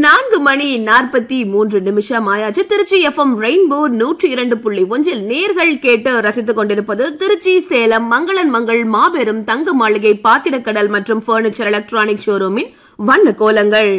நான்கு மணி நாற்பத்தி மூன்று நிமிஷம் ஆயாச்சு திருச்சி எஃப்எம் ரெயின்போ நூற்றி இரண்டு புள்ளி ஒன்றில் நேர்கள் கேட்டு ரசித்துக் கொண்டிருப்பது திருச்சி சேலம் மங்களன் மங்கள் மாபெரும் தங்க மாளிகை பாத்திரக்கடல் மற்றும் பர்னிச்சர் எலக்ட்ரானிக் ஷோரூமின் வண்ண கோலங்கள்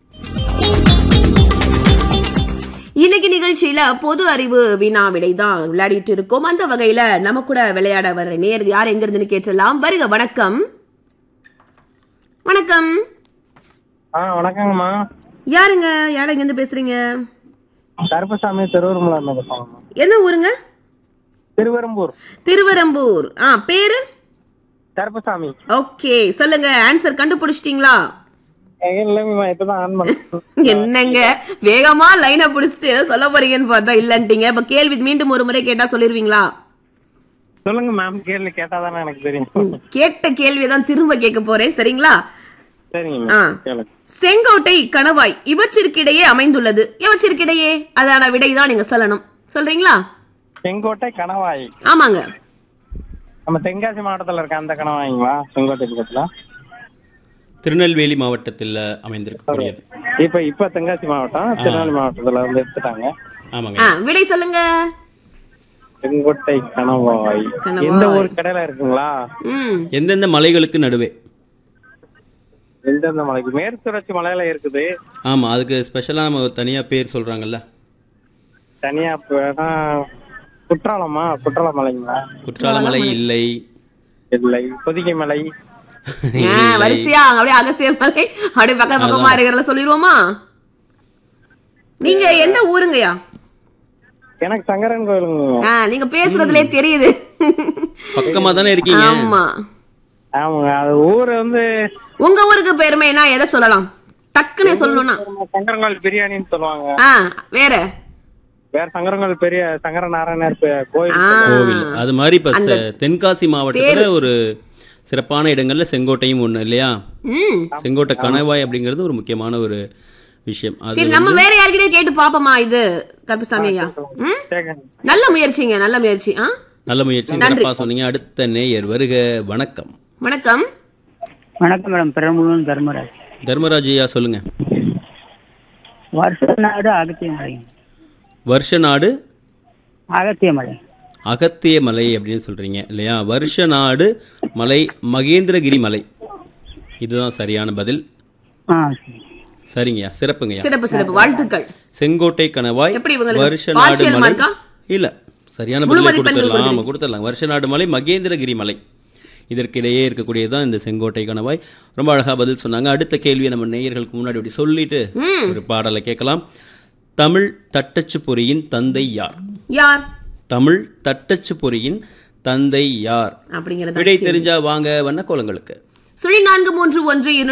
இன்னைக்கு நிகழ்ச்சியில பொது அறிவு வினா விடை தான் விளையாடிட்டு இருக்கோம் அந்த வகையில நம்ம கூட விளையாட வர நேர் யார் எங்க இருந்துன்னு கேட்டலாம் வருக வணக்கம் வணக்கம் ஆ வணக்கங்கம்மா யாருங்க யார் எங்க இருந்து பேசுறீங்க கருப்பசாமி திருவருமலை இருந்து பேசுவாங்கம்மா எந்த ஊருங்க திருவெரும்பூர் திருவரம்பூர் ஆ பேரு கருப்பசாமி ஓகே சொல்லுங்க ஆன்சர் கண்டுபிடிச்சிட்டீங்களா இல்லைங்கம்மா இப்பதான் ஆன் பண்ண என்னங்க வேகமா லைனை பிடிச்சிட்டு ஏதோ சொல்ல போறீங்கன்னு பார்த்தா இல்லன்ட்டீங்க இப்ப கேள்வி மீண்டும் ஒரு முறை கேட்டா சொல்லிருவீங்களா சொல்லுங்க மேம் கேள்வி கேட்டாதானே எனக்கு தெரியும் கேட்ட கேள்வியை தான் திரும்ப கேட்க போறேன் சரிங்களா சரிங்க ஆ. மேம் கேளுங்க செங்கோட்டை கணவாய் இவற்றிற்கிடையே அமைந்துள்ளது இவற்றிற்கிடையே அதான விடைதான் நீங்க சொல்லணும் சொல்றீங்களா செங்கோட்டை கணவாய் ஆமாங்க நம்ம தென்காசி மாவட்டத்துல இருக்க அந்த கணவாய்ங்களா செங்கோட்டை பக்கத்துல திருநெல்வேலி மாவட்டத்தில் அமைந்திருக்கக்கூடியது இப்ப இப்ப தென்காசி மாவட்டம் திருநெல்வேலி மாவட்டத்துல இருந்து எடுத்துட்டாங்க ஆமாங்க ஆ விடை சொல்லுங்க செங்கோட்டை கணவாய் கணவாய். எந்த ஒரு கடையில இருக்குங்களா ம் எந்தெந்த மலைகளுக்கு நடுவே எந்தெந்த மலைக்கு மேற்கு தொடர்ச்சி மலையில இருக்குது ஆமா அதுக்கு ஸ்பெஷலா நம்ம தனியா பேர் சொல்றாங்கல்ல தனியா போனா குற்றாலமா குற்றால மலைங்களா குற்றால மலை இல்லை இல்லை பொதிகை மலை ஆ, வரிசையா அப்படியே அகஸ்தியர் மலை அப்படியே பக்கம் பக்கமா இருக்கிறத சொல்லிடுவோமா நீங்க எந்த ஊருங்கய்யா எனக்கு சங்கரன் கோயிலுங்க ஆ, நீங்க பேசுறதுலே தெரியுது பக்கமா தானே இருக்கீங்க ஆமா ஆமாங்க அது ஊர் வந்து உங்க ஊருக்கு பெருமைனா எதை சொல்லலாம் டக்குன்னு சொல்லணும்னா சங்கரங்கோயில் பிரியாணின்னு சொல்லுவாங்க ஆ வேற வேற சங்கரங்கோயில் பெரிய சங்கர நாராயணர் பே- கோயில் ஆ, கோவில் அது மாதிரி இப்ப செ- தென்காசி மாவட்டத்துல ஒரு சிறப்பான இடங்கள்ல செங்கோட்டையும் ஒண்ணு இல்லையா ம் செங்கோட்டை கணவாய் அப்படிங்கிறது ஒரு முக்கியமான ஒரு விஷயம் அது சரி நம்ம வேற யார்கிட்டயே கேட்டு பாப்போமா இது கருப்பசாமி ஐயா ம் கேக்குங்க. நல்ல முயற்சிங்க நல்ல முயற்சி ஆ நல்ல முயற்சி சிறப்பா சொன்னீங்க அடுத்த நேயர் வருக வணக்கம் வணக்கம் வணக்கம் மேடம் பெரம்பலூர் தர்மராஜ் தர்மராஜ் ஐயா சொல்லுங்க வருஷ நாடு அகத்தியமலை வருஷ நாடு அகத்தியமலை அகத்திய மலை அப்படின்னு சொல்றீங்க இல்லையா வருஷ நாடு மலை மகேந்திரகிரி மலை இதுதான் சரியான பதில் ஆ சரி சரிங்கய்யா சிறப்புங்கய்யா சிறப்பு சிறப்பு வாழ்த்துக்கள் செங்கோட்டை கணவாய் எப்படி இவங்களுக்கு வருஷ நாடு partial மலை mark-ஆ? இல்ல சரியான முழு பதிலை மதிப்பெண்கள் கொடுத்துடலாம் ஆமா கொடுத்துடலாம் வருஷ நாடு மலை மகேந்திரகிரி மலை இதற்கிடையே இருக்கக்கூடியதுதான் இந்த செங்கோட்டை கணவாய் ரொம்ப அழகா பதில் சொன்னாங்க அடுத்த கேள்வியை நம்ம நேயர்களுக்கு முன்னாடி இப்படி சொல்லிட்டு ஒரு பாடலை கேட்கலாம் தமிழ் தட்டச்சு பொறியின் தந்தை யார் யார் தமிழ் தட்டச்சு பொறியின் தந்தை யார் அப்படிங்கறத விடை தெரிஞ்சா வாங்க வண்ண கோலங்களுக்கு சுழி நான்கு மூன்று ஒன்று